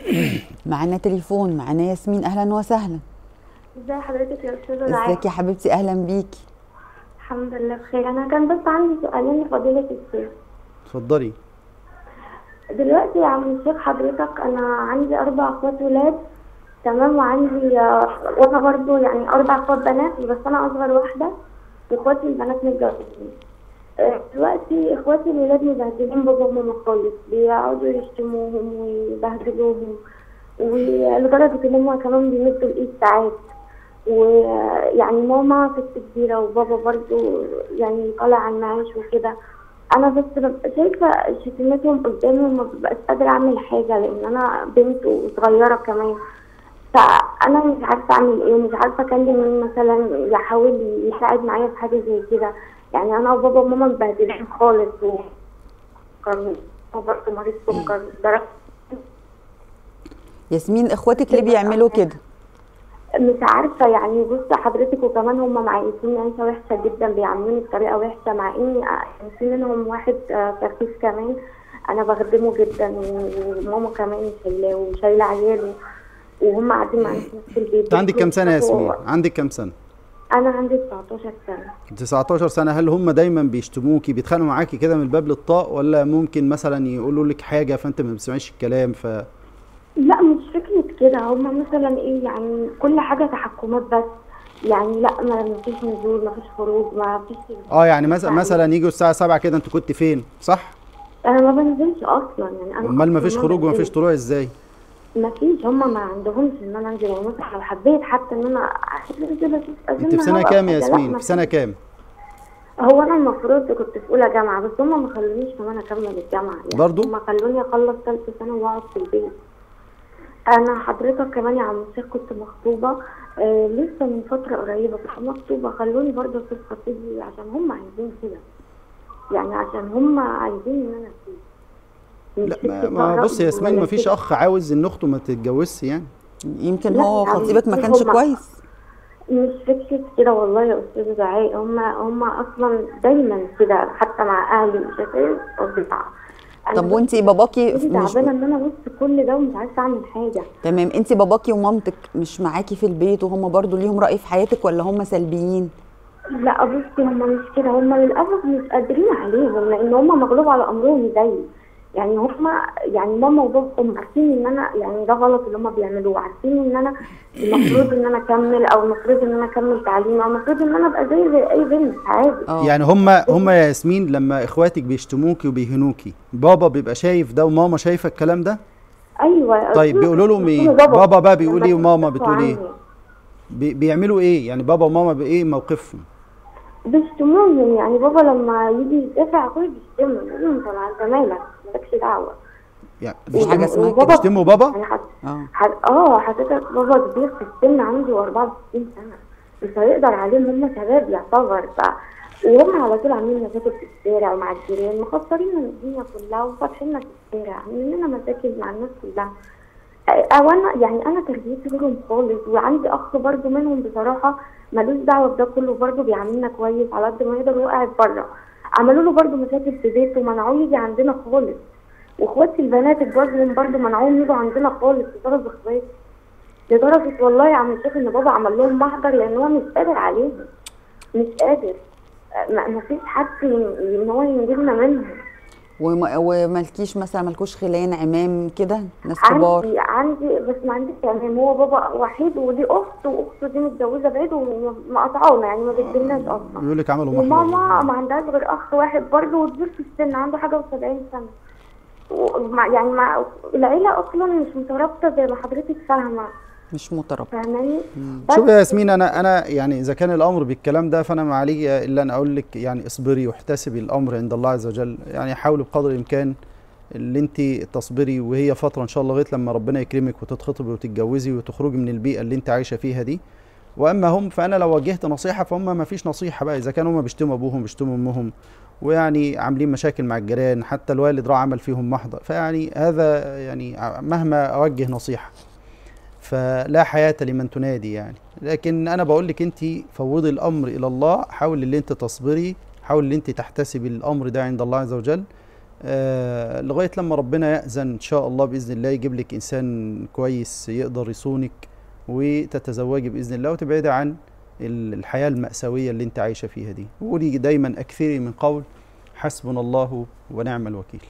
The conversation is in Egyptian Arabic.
معانا تليفون معانا ياسمين اهلا وسهلا ازي حضرتك يا استاذه دعاء ازيك يا حبيبتي اهلا بيكي الحمد لله بخير انا كان بس عندي سؤالين لفضيله الشيخ اتفضلي دلوقتي يا عم الشيخ حضرتك انا عندي اربع اخوات ولاد تمام وعندي آه، وانا برضو يعني اربع اخوات بنات بس انا اصغر واحده واخواتي البنات متجوزين آه، دلوقتي اخواتي الولاد مبهدلين بابا وماما خالص بيقعدوا يشتموهم ويبهدلوهم ولدرجه ان هم كمان بيمدوا الايد ساعات ويعني ماما ست كبيرة وبابا برضو يعني طالع على المعاش وكده أنا بس ببقى شايفة شتيمتهم قدامي وما ببقاش قادرة أعمل حاجة لأن أنا بنت وصغيرة كمان فأنا مش عارفة أعمل إيه ومش عارفة أكلم مين مثلا يحاول يساعد معايا في حاجة زي كده يعني أنا وبابا وماما مبهدلين خالص و كان برضه مريض سكر درجة ياسمين اخواتك ليه بيعملوا كده مش عارفة يعني بص حضرتك وكمان هم معيشين عيشة وحشة جدا بيعاملوني بطريقة وحشة مع إني كان في منهم واحد آه، سخيف كمان أنا بخدمه جدا وماما كمان شايلاه وشايلة عياله وهم قاعدين معايا في نفس البيت انت عندك كام سنه يا ياسمين هو- عندك كام سنه أنا عندي 19 سنة 19 سنه هل هم دايما بيشتموكي بيتخانقوا معاكي كده من الباب للطاق ولا ممكن مثلا يقولوا لك حاجه فانت ما بتسمعيش الكلام ف لا مش فكرة كده هما مثلا ايه يعني كل حاجة تحكمات بس يعني لا ما مفيش نزول مفيش خروج ما فيش اه يعني مثلا مثلا يجوا الساعه 7 كده انت كنت فين صح انا ما بنزلش اصلا يعني انا امال ما أصلاً فيش خروج وما فيش بنزلش. طلوع ازاي ما فيش هما ما عندهمش ان انا انزل يعني مثلا لو حبيت حتى ان انا انزل اشوف انت في سنه كام يا ياسمين في سنه كام هو انا المفروض كنت في اولى جامعه بس هما ما خلونيش كمان اكمل الجامعه يعني برضو؟ هما خلوني اخلص ثالثه سنه واقعد في البيت انا حضرتك كمان يا عم الشيخ كنت مخطوبه آه لسه من فتره قريبه كنت مخطوبه خلوني برضه اشوف خطيبي عشان هما عايزين كده يعني عشان هما عايزين ان انا اسيب مش لا ما, فكرة ما رأي بص يا ياسمين ولا ما فيش كده. اخ عاوز ان اخته ما تتجوزش يعني يمكن لا هو يا عم خطيبك ما الشيخ كانش هما- كويس مش فكرة كده والله يا أستاذ دعاء هما هما أصلا دايما كده حتى مع أهلي مش عارفة فظيعة أنا طب وانتي باباكي بس مش تعبانة إن أنا وسط كل ده ومش عارفة أعمل حاجة تمام انتي باباكي ومامتك مش معاكي في البيت وهم برضو ليهم رأي في حياتك ولا هم سلبيين لا بصي هما مش كده هما للأسف مش قادرين عليهم لأن هما مغلوب على أمرهم زيي يعني هما يعني ماما وبابا هم عارفين ان انا يعني ده غلط اللي هما بيعملوه عارفين ان انا المفروض ان انا اكمل او المفروض ان انا اكمل تعليم او المفروض ان انا ابقى زي زي اي بنت عادي اه يعني هم هم يا ياسمين لما اخواتك بيشتموكي وبيهنوكي بابا بيبقى شايف ده وماما شايفه الكلام ده ايوه طيب بيقولوا لهم ايه بابا بقى بيقول ايه وماما بتقول ايه بي بيعملوا ايه يعني بابا وماما بايه موقفهم بيشتموهم يعني بابا لما يجي يدافع اخويا بيشتمه يقول له انت انت مالك مالكش دعوه يعني مفيش حاجة اسمها وبابا- كده. بيشتموا بابا يعني حت... اه حت... اه حضرتك بابا كبير في السن عنده 64 سنه مش هيقدر عليهم هم شباب يعتبر ف وهم على طول عاملين مشاكل في الشارع ومع الجيران مخسرين من الدنيا كلها وفاتحيننا في الشارع عاملين لنا مشاكل مع الناس كلها او انا يعني انا تربيتي غيرهم خالص وعندي اخ برضو منهم بصراحه ملوش دعوه بده كله برضو بيعاملنا كويس على قد ما يقدر وهو قاعد بره عملوا له برضو مشاكل في بيته ومنعوه يجي عندنا خالص واخواتي البنات اتجوزوا برضو منعوهم يجوا عندنا خالص بسبب اخواتي لدرجه والله يا عم الشيخ ان بابا عمل لهم محضر لان هو مش قادر عليهم مش قادر ما ما فيش حد ان هو ينجدنا منهم وم- ومالكيش مثلا مالكوش خلان عمام كده ناس كبار عندي عندي بس ما عنديش يعني هو بابا وحيد وليه اخت واخته دي متجوزه بعيد ومقطعونا يعني ما بتجيلناش اصلا بيقول لك عملوا محضر وماما ما عندهاش غير اخ واحد برضه وكبير في السن عنده حاجه و70 سنه ومع يعني مع العيله اصلا مش مترابطه زي ما حضرتك فاهمه مش مترابط فاهماني شوف يا ياسمين انا انا يعني اذا كان الامر بالكلام ده فانا ما علي الا ان اقول لك يعني اصبري واحتسبي الامر عند الله عز وجل يعني حاولي بقدر الامكان اللي انت تصبري وهي فتره ان شاء الله لغايه لما ربنا يكرمك وتتخطبي وتتجوزي وتخرجي من البيئه اللي انت عايشه فيها دي واما هم فانا لو وجهت نصيحه فهم ما فيش نصيحه بقى اذا كانوا هم بيشتموا ابوهم بيشتموا امهم ويعني عاملين مشاكل مع الجيران حتى الوالد راح عمل فيهم محضر فيعني هذا يعني مهما اوجه نصيحه فلا حياة لمن تنادي يعني لكن أنا بقول لك أنت فوضي الأمر إلى الله حاول اللي أنت تصبري حاول اللي أنت تحتسبي الأمر ده عند الله عز وجل آه لغايه لما ربنا يأذن ان شاء الله باذن الله يجيب لك انسان كويس يقدر يصونك وتتزوجي باذن الله وتبعدي عن ال- الحياه المأساويه اللي انت عايشه فيها دي وقولي دايما اكثري من قول حسبنا الله ونعم الوكيل